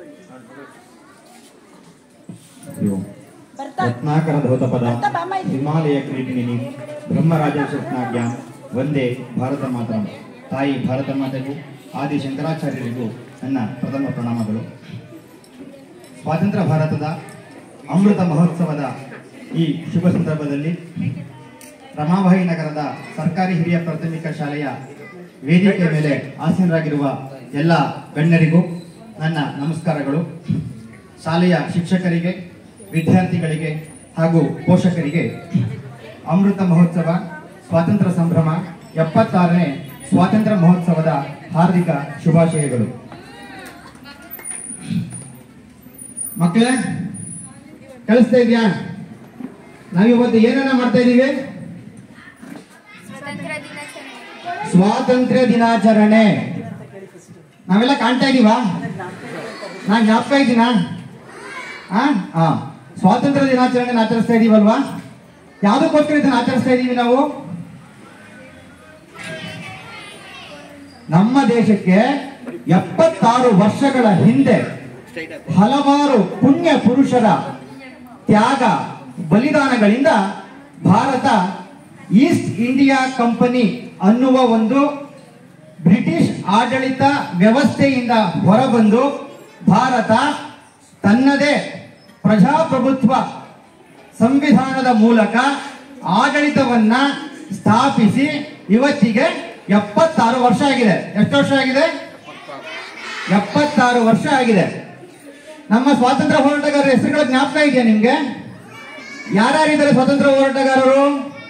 ಬರ್ತಾ ರತ್ನಾಕರ ಧೌತಪದ ಬರ್ತಾ ಬಾಮ್ಮ ಇಲ್ಲಿ. ಹಿಮಾಲಯ ಕ್ರೀಡಿನಿ ಬ್ರಹ್ಮರಾಜ ಸ್ವಪ್ನಾಜ್ಞ ಒಂದೇ ಭಾರತ ಮಾತರಂ ತಾಯಿ ಭಾರತ ಮಾತೆಗೂ ಆದಿ ಶಂಕರಾಚಾರ್ಯರಿಗೂ ನನ್ನ ಪ್ರಥಮ ಪ್ರಣಾಮಗಳು ಸ್ವಾತಂತ್ರ್ಯ ಭಾರತದ ಅಮೃತ ಮಹೋತ್ಸವದ ಈ ಶುಭ ಸಂದರ್ಭದಲ್ಲಿ ರಮಾಬಾಯಿ ನಗರದ ಸರ್ಕಾರಿ ಹಿರಿಯ ಪ್ರಾಥಮಿಕ ಶಾಲೆಯ ವೇದಿಕೆ ಮೇಲೆ ಆಸೀನರಾಗಿರುವ ಎಲ್ಲ ಗಣ್ಯರಿಗೂ ನನ್ನ ನಮಸ್ಕಾರಗಳು ಶಾಲೆಯ ಶಿಕ್ಷಕರಿಗೆ ವಿದ್ಯಾರ್ಥಿಗಳಿಗೆ ಹಾಗೂ ಪೋಷಕರಿಗೆ ಅಮೃತ ಮಹೋತ್ಸವ ಸ್ವಾತಂತ್ರ್ಯ ಸಂಭ್ರಮ ಎಪ್ಪತ್ತಾರನೇ ಸ್ವಾತಂತ್ರ್ಯ ಮಹೋತ್ಸವದ ಹಾರ್ದಿಕ ಶುಭಾಶಯಗಳು ಮಕ್ಕಳೇ ಕೇಳಿಸ್ತಾ ಇದೆಯಾ ನಾವಿವತ್ತು ಏನನ್ನ ಮಾಡ್ತಾ ಇದ್ದೀವಿ ಸ್ವತಂತ್ರ ದಿನಾಚರಣೆ ಸ್ವಾತಂತ್ರ್ಯ ದಿನಾಚರಣೆ ನಾವೆಲ್ಲ ಕಾಣ್ತಾ ಇದೀವಾ ನಾ ಜ್ಞಾಪಕ ಇದ್ದೀನಾ ಆ ಹಾ ಸ್ವಾತಂತ್ರ್ಯ ದಿನಾಚರಣೆ ಆಚರಿಸ್ತಾ ಇದೀವಲ್ವಾ ಯಾವುದಕ್ಕೋಸ್ಕರ ಇದನ್ನ ಆಚರಿಸ್ತಾ ಇದೀವಿ ನಾವು ನಮ್ಮ ದೇಶಕ್ಕೆ ಎಪ್ಪತ್ತಾರು ವರ್ಷಗಳ ಹಿಂದೆ ಹಲವಾರು ಪುಣ್ಯ ಪುರುಷರ ತ್ಯಾಗ ಬಲಿದಾನಗಳಿಂದ ಭಾರತ ಈಸ್ಟ್ ಇಂಡಿಯಾ ಕಂಪನಿ ಅನ್ನುವ ಒಂದು ಬ್ರಿಟಿಷ್ ಆಡಳಿತ ವ್ಯವಸ್ಥೆಯಿಂದ ಹೊರಬಂದು ಭಾರತ ತನ್ನದೇ ಪ್ರಜಾಪ್ರಭುತ್ವ ಸಂವಿಧಾನದ ಮೂಲಕ ಆಡಳಿತವನ್ನ ಸ್ಥಾಪಿಸಿ ಇವತ್ತಿಗೆ ಎಪ್ಪತ್ತಾರು ವರ್ಷ ಆಗಿದೆ ಎಷ್ಟು ವರ್ಷ ಆಗಿದೆ ಎಪ್ಪತ್ತಾರು ವರ್ಷ ಆಗಿದೆ ನಮ್ಮ ಸ್ವಾತಂತ್ರ್ಯ ಹೋರಾಟಗಾರರ ಹೆಸರುಗಳ ಜ್ಞಾಪಕ ಇದೆಯಾ ನಿಮ್ಗೆ ಯಾರ್ಯಾರಿದ್ದಾರೆ ಸ್ವಾತಂತ್ರ್ಯ ಹೋರಾಟಗಾರರು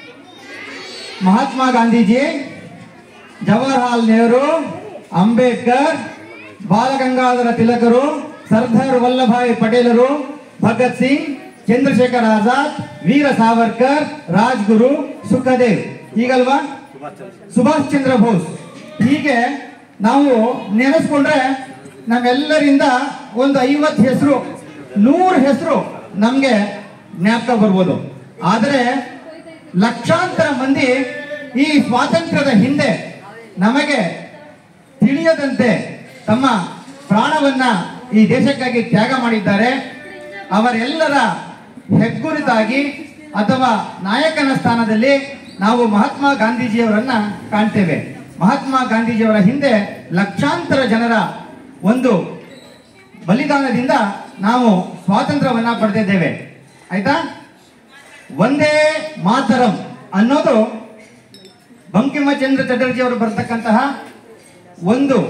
ಮಹಾತ್ಮ ಗಾಂಧೀಜಿ ಜವಾಹರ್ಲಾಲ್ ನೆಹರು ಅಂಬೇಡ್ಕರ್ ಬಾಲಗಂಗಾಧರ ತಿಲಕರು ಸರ್ದಾರ್ ವಲ್ಲಭಾಯ್ ಪಟೇಲರು ಭಗತ್ ಸಿಂಗ್ ಚಂದ್ರಶೇಖರ್ ಆಜಾದ್ ವೀರ ಸಾವರ್ಕರ್ ರಾಜ್ಗುರು ಸುಖದೇವ್ ಹೀಗಲ್ವಾ ಸುಭಾಷ್ ಚಂದ್ರ ಬೋಸ್ ಹೀಗೆ ನಾವು ನೆನೆಸ್ಕೊಂಡ್ರೆ ನಮ್ಮೆಲ್ಲರಿಂದ ಒಂದು ಐವತ್ತು ಹೆಸರು ನೂರು ಹೆಸರು ನಮ್ಗೆ ಜ್ಞಾಪಕ ಬರ್ಬೋದು ಆದರೆ ಲಕ್ಷಾಂತರ ಮಂದಿ ಈ ಸ್ವಾತಂತ್ರ್ಯದ ಹಿಂದೆ ನಮಗೆ ತಿಳಿಯದಂತೆ ತಮ್ಮ ಪ್ರಾಣವನ್ನ ಈ ದೇಶಕ್ಕಾಗಿ ತ್ಯಾಗ ಮಾಡಿದ್ದಾರೆ ಅವರೆಲ್ಲರ ಹೆಗ್ಗುರಿತಾಗಿ ಅಥವಾ ನಾಯಕನ ಸ್ಥಾನದಲ್ಲಿ ನಾವು ಮಹಾತ್ಮ ಗಾಂಧೀಜಿಯವರನ್ನ ಕಾಣ್ತೇವೆ ಮಹಾತ್ಮ ಗಾಂಧೀಜಿಯವರ ಹಿಂದೆ ಲಕ್ಷಾಂತರ ಜನರ ಒಂದು ಬಲಿದಾನದಿಂದ ನಾವು ಸ್ವಾತಂತ್ರ್ಯವನ್ನ ಪಡೆದಿದ್ದೇವೆ ಆಯ್ತಾ ಒಂದೇ ಮಾತರಂ ಅನ್ನೋದು ಬಂಕಿಮಚಂದ್ರ ಚಟರ್ಜಿ ಅವರು ಬರ್ತಕ್ಕಂತಹ ಒಂದು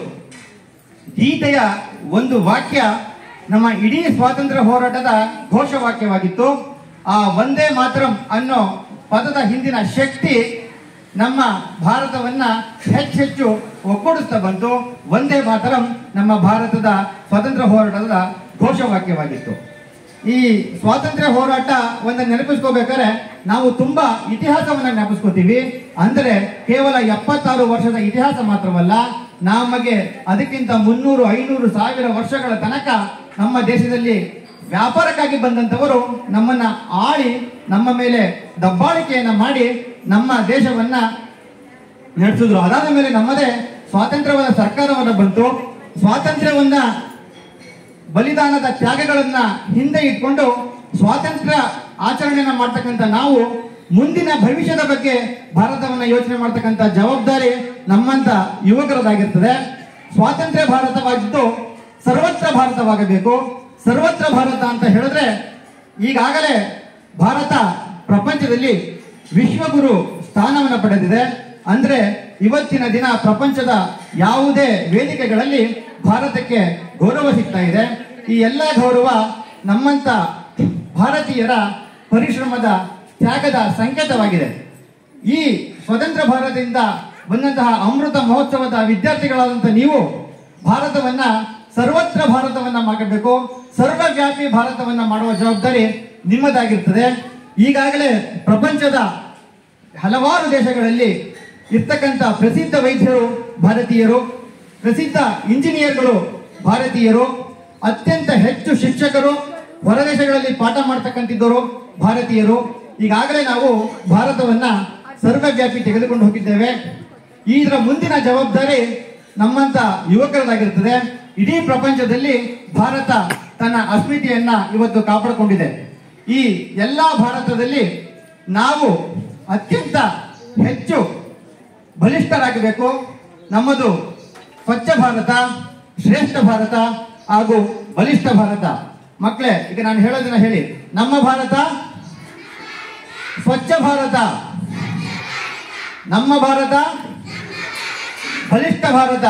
ಗೀತೆಯ ಒಂದು ವಾಕ್ಯ ನಮ್ಮ ಇಡೀ ಸ್ವಾತಂತ್ರ್ಯ ಹೋರಾಟದ ಘೋಷವಾಕ್ಯವಾಗಿತ್ತು ಆ ಒಂದೇ ಮಾತರಂ ಅನ್ನೋ ಪದದ ಹಿಂದಿನ ಶಕ್ತಿ ನಮ್ಮ ಭಾರತವನ್ನ ಹೆಚ್ಚೆಚ್ಚು ಒಗ್ಗೂಡಿಸ್ತಾ ಬಂತು ಒಂದೇ ಮಾತರಂ ನಮ್ಮ ಭಾರತದ ಸ್ವಾತಂತ್ರ್ಯ ಹೋರಾಟದ ಘೋಷವಾಕ್ಯವಾಗಿತ್ತು ಈ ಸ್ವಾತಂತ್ರ್ಯ ಹೋರಾಟ ಒಂದು ನೆನಪಿಸ್ಕೋಬೇಕಾದ್ರೆ ನಾವು ತುಂಬಾ ಇತಿಹಾಸವನ್ನ ಜ್ಞಾಪಿಸ್ಕೋತೀವಿ ಅಂದ್ರೆ ಕೇವಲ ಎಪ್ಪತ್ತಾರು ವರ್ಷದ ಇತಿಹಾಸ ಮಾತ್ರವಲ್ಲ ನಮಗೆ ಅದಕ್ಕಿಂತ ಮುನ್ನೂರು ಐನೂರು ಸಾವಿರ ವರ್ಷಗಳ ತನಕ ನಮ್ಮ ದೇಶದಲ್ಲಿ ವ್ಯಾಪಾರಕ್ಕಾಗಿ ಬಂದಂತವರು ನಮ್ಮನ್ನ ಆಳಿ ನಮ್ಮ ಮೇಲೆ ದಬ್ಬಾಳಿಕೆಯನ್ನ ಮಾಡಿ ನಮ್ಮ ದೇಶವನ್ನ ನಡೆಸಿದ್ರು ಅದಾದ ಮೇಲೆ ನಮ್ಮದೇ ಸ್ವಾತಂತ್ರ್ಯವಾದ ಸರ್ಕಾರವನ್ನ ಬಂತು ಸ್ವಾತಂತ್ರ್ಯವನ್ನ ಬಲಿದಾನದ ತ್ಯಾಗಗಳನ್ನ ಹಿಂದೆ ಇಟ್ಕೊಂಡು ಸ್ವಾತಂತ್ರ್ಯ ಆಚರಣೆಯನ್ನ ಮಾಡ್ತಕ್ಕಂಥ ನಾವು ಮುಂದಿನ ಭವಿಷ್ಯದ ಬಗ್ಗೆ ಭಾರತವನ್ನ ಯೋಚನೆ ಮಾಡ್ತಕ್ಕಂಥ ಜವಾಬ್ದಾರಿ ನಮ್ಮಂತ ಯುವಕರದಾಗಿರ್ತದೆ ಸ್ವಾತಂತ್ರ್ಯ ಭಾರತವಾಗಿದ್ದು ಸರ್ವತ್ರ ಭಾರತವಾಗಬೇಕು ಸರ್ವತ್ರ ಭಾರತ ಅಂತ ಹೇಳಿದ್ರೆ ಈಗಾಗಲೇ ಭಾರತ ಪ್ರಪಂಚದಲ್ಲಿ ವಿಶ್ವಗುರು ಸ್ಥಾನವನ್ನು ಪಡೆದಿದೆ ಅಂದ್ರೆ ಇವತ್ತಿನ ದಿನ ಪ್ರಪಂಚದ ಯಾವುದೇ ವೇದಿಕೆಗಳಲ್ಲಿ ಭಾರತಕ್ಕೆ ಗೌರವ ಸಿಗ್ತಾ ಇದೆ ಈ ಎಲ್ಲ ಗೌರವ ನಮ್ಮಂತ ಭಾರತೀಯರ ಪರಿಶ್ರಮದ ತ್ಯಾಗದ ಸಂಕೇತವಾಗಿದೆ ಈ ಸ್ವತಂತ್ರ ಭಾರತದಿಂದ ಬಂದಂತಹ ಅಮೃತ ಮಹೋತ್ಸವದ ವಿದ್ಯಾರ್ಥಿಗಳಾದಂಥ ನೀವು ಭಾರತವನ್ನ ಸರ್ವತ್ರ ಭಾರತವನ್ನ ಮಾಡಬೇಕು ಸರ್ವವ್ಯಾಪಿ ಭಾರತವನ್ನ ಮಾಡುವ ಜವಾಬ್ದಾರಿ ನಿಮ್ಮದಾಗಿರ್ತದೆ ಈಗಾಗಲೇ ಪ್ರಪಂಚದ ಹಲವಾರು ದೇಶಗಳಲ್ಲಿ ಇರ್ತಕ್ಕಂಥ ಪ್ರಸಿದ್ಧ ವೈದ್ಯರು ಭಾರತೀಯರು ಪ್ರಸಿದ್ಧ ಇಂಜಿನಿಯರ್ಗಳು ಭಾರತೀಯರು ಅತ್ಯಂತ ಹೆಚ್ಚು ಶಿಕ್ಷಕರು ಹೊರದೇಶಗಳಲ್ಲಿ ಪಾಠ ಮಾಡ್ತಕ್ಕಂಥದ್ದವರು ಭಾರತೀಯರು ಈಗಾಗಲೇ ನಾವು ಭಾರತವನ್ನ ಸರ್ವವ್ಯಾಪಿ ತೆಗೆದುಕೊಂಡು ಹೋಗಿದ್ದೇವೆ ಇದರ ಮುಂದಿನ ಜವಾಬ್ದಾರಿ ನಮ್ಮಂತ ಯುವಕರದಾಗಿರ್ತದೆ ಇಡೀ ಪ್ರಪಂಚದಲ್ಲಿ ಭಾರತ ತನ್ನ ಅಸ್ಮಿತೆಯನ್ನ ಇವತ್ತು ಕಾಪಾಡಿಕೊಂಡಿದೆ ಈ ಎಲ್ಲಾ ಭಾರತದಲ್ಲಿ ನಾವು ಅತ್ಯಂತ ಹೆಚ್ಚು ಬಲಿಷ್ಠರಾಗಬೇಕು ನಮ್ಮದು ಸ್ವಚ್ಛ ಭಾರತ ಶ್ರೇಷ್ಠ ಭಾರತ ಹಾಗೂ ಬಲಿಷ್ಠ ಭಾರತ ಮಕ್ಕಳೇ ಈಗ ನಾನು ಹೇಳೋದನ್ನ ಹೇಳಿ ನಮ್ಮ ಭಾರತ ಸ್ವಚ್ಛ ಭಾರತ ನಮ್ಮ ಭಾರತ ಬಲಿಷ್ಠ ಭಾರತ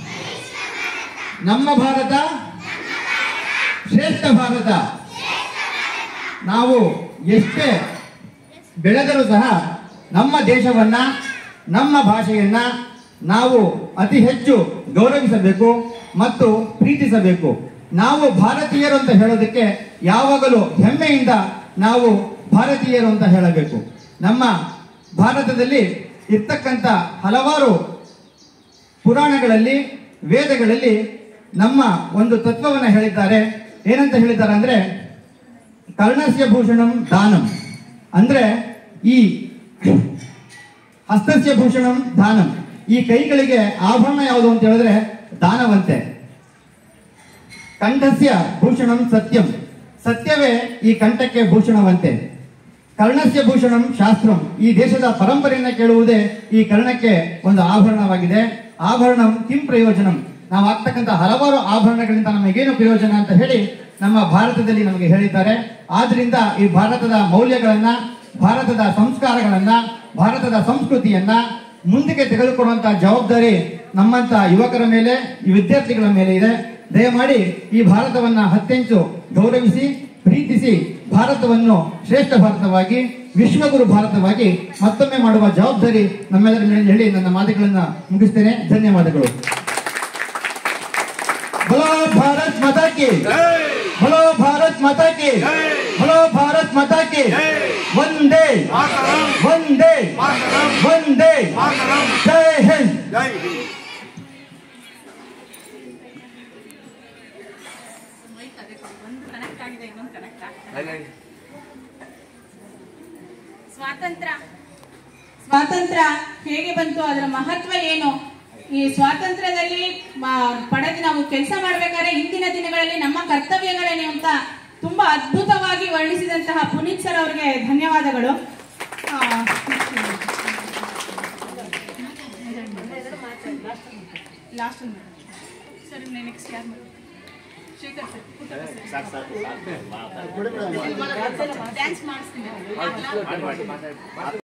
ನಮ್ಮ ಭಾರತ ಶ್ರೇಷ್ಠ ಭಾರತ ನಾವು ಎಷ್ಟೇ ಬೆಳೆದರೂ ಸಹ ನಮ್ಮ ದೇಶವನ್ನ ನಮ್ಮ ಭಾಷೆಯನ್ನ ನಾವು ಅತಿ ಹೆಚ್ಚು ಗೌರವಿಸಬೇಕು ಮತ್ತು ಪ್ರೀತಿಸಬೇಕು ನಾವು ಭಾರತೀಯರು ಅಂತ ಹೇಳೋದಕ್ಕೆ ಯಾವಾಗಲೂ ಹೆಮ್ಮೆಯಿಂದ ನಾವು ಭಾರತೀಯರು ಅಂತ ಹೇಳಬೇಕು ನಮ್ಮ ಭಾರತದಲ್ಲಿ ಇರ್ತಕ್ಕಂಥ ಹಲವಾರು ಪುರಾಣಗಳಲ್ಲಿ ವೇದಗಳಲ್ಲಿ ನಮ್ಮ ಒಂದು ತತ್ವವನ್ನು ಹೇಳಿದ್ದಾರೆ ಏನಂತ ಹೇಳಿದ್ದಾರೆ ಅಂದ್ರೆ ಕರ್ಣಸ್ಯ ಭೂಷಣಂ ದಾನಂ ಅಂದ್ರೆ ಈ ಹಸ್ತಸ್ಯ ಭೂಷಣಂ ದಾನಂ ಈ ಕೈಗಳಿಗೆ ಆಭರಣ ಯಾವುದು ಅಂತ ಹೇಳಿದ್ರೆ ದಾನವಂತೆ ಕಂಠಸ್ಯ ಭೂಷಣಂ ಸತ್ಯಂ ಸತ್ಯವೇ ಈ ಕಂಠಕ್ಕೆ ಭೂಷಣವಂತೆ ಕರ್ಣಸ್ಯ ಭೂಷಣಂ ಶಾಸ್ತ್ರಂ ಈ ದೇಶದ ಪರಂಪರೆಯನ್ನ ಕೇಳುವುದೇ ಈ ಕರ್ಣಕ್ಕೆ ಒಂದು ಆಭರಣವಾಗಿದೆ ಆಭರಣಂ ಕಿಂ ಪ್ರಯೋಜನಂ ನಾವು ಆಗ್ತಕ್ಕಂಥ ಹಲವಾರು ಆಭರಣಗಳಿಂದ ನಮಗೇನು ಪ್ರಯೋಜನ ಅಂತ ಹೇಳಿ ನಮ್ಮ ಭಾರತದಲ್ಲಿ ನಮಗೆ ಹೇಳಿದ್ದಾರೆ ಆದ್ರಿಂದ ಈ ಭಾರತದ ಮೌಲ್ಯಗಳನ್ನ ಭಾರತದ ಸಂಸ್ಕಾರಗಳನ್ನ ಭಾರತದ ಸಂಸ್ಕೃತಿಯನ್ನ ಮುಂದಕ್ಕೆ ತೆಗೆದುಕೊಡುವಂತ ಜವಾಬ್ದಾರಿ ನಮ್ಮಂತ ಯುವಕರ ಮೇಲೆ ಈ ವಿದ್ಯಾರ್ಥಿಗಳ ಮೇಲೆ ಇದೆ ದಯಮಾಡಿ ಈ ಭಾರತವನ್ನ ಅತ್ಯಂತ ಗೌರವಿಸಿ ಪ್ರೀತಿಸಿ ಭಾರತವನ್ನು ಶ್ರೇಷ್ಠ ಭಾರತವಾಗಿ ವಿಶ್ವಗುರು ಭಾರತವಾಗಿ ಮತ್ತೊಮ್ಮೆ ಮಾಡುವ ಜವಾಬ್ದಾರಿ ನಮ್ಮೆಲ್ಲರ ಮೇಲೆ ಹೇಳಿ ನನ್ನ ಮಾತುಗಳನ್ನ ಮುಗಿಸ್ತೇನೆ ಧನ್ಯವಾದಗಳು ಬಲೋ ಭಾರತ್ ಮಾತಾ ಕಿ ಬಲೋ ಭಾರತ್ ಮಾತಾ ಕಿ ಬಲೋ ಭಾರತ್ ಮಾತಾ ಕಿ ವಂದೇ ವಂದೇ ವಂದೇ ಜೈ ಹಿಂದ್ ಒಂದು ಕನೆಕ್ಟ್ ಆಗಿದೆ ಇನ್ನೊಂದು ಕನೆಕ್ಟ್ ಆಗ್ತಾ ಸ್ವಾತಂತ್ರ್ಯ ಸ್ವಾತಂತ್ರ್ಯ ಹೇಗೆ ಬಂತು ಅದರ ಮಹತ್ವ ಏನು ಈ ಸ್ವಾತಂತ್ರ್ಯದಲ್ಲಿ ಮ- ಪಡೆದು ನಾವು ಕೆಲಸ ಮಾಡ್ಬೇಕಾದ್ರೆ ಇಂದಿನ ದಿನಗಳಲ್ಲಿ ನಮ್ಮ ಕರ್ತವ್ಯಗಳೇನು ಅಂತ ತುಂಬಾ ಅದ್ಭುತವಾಗಿ ವರ್ಣಿಸಿದಂತಹ ಪುನೀತ್ ಸರ್ ಅವರಿಗೆ ಧನ್ಯವಾದಗಳು ಆ, ಲಾಸ್ಟ್ ಒಂದು ಸರ್ ನೆಕ್ಸ್ಟ್ ಯಾರು ಶೇಖರ್ ಸರ್ ಡ್ಯಾನ್ಸ್ ಮಾಡಿಸ್ತೀನಿ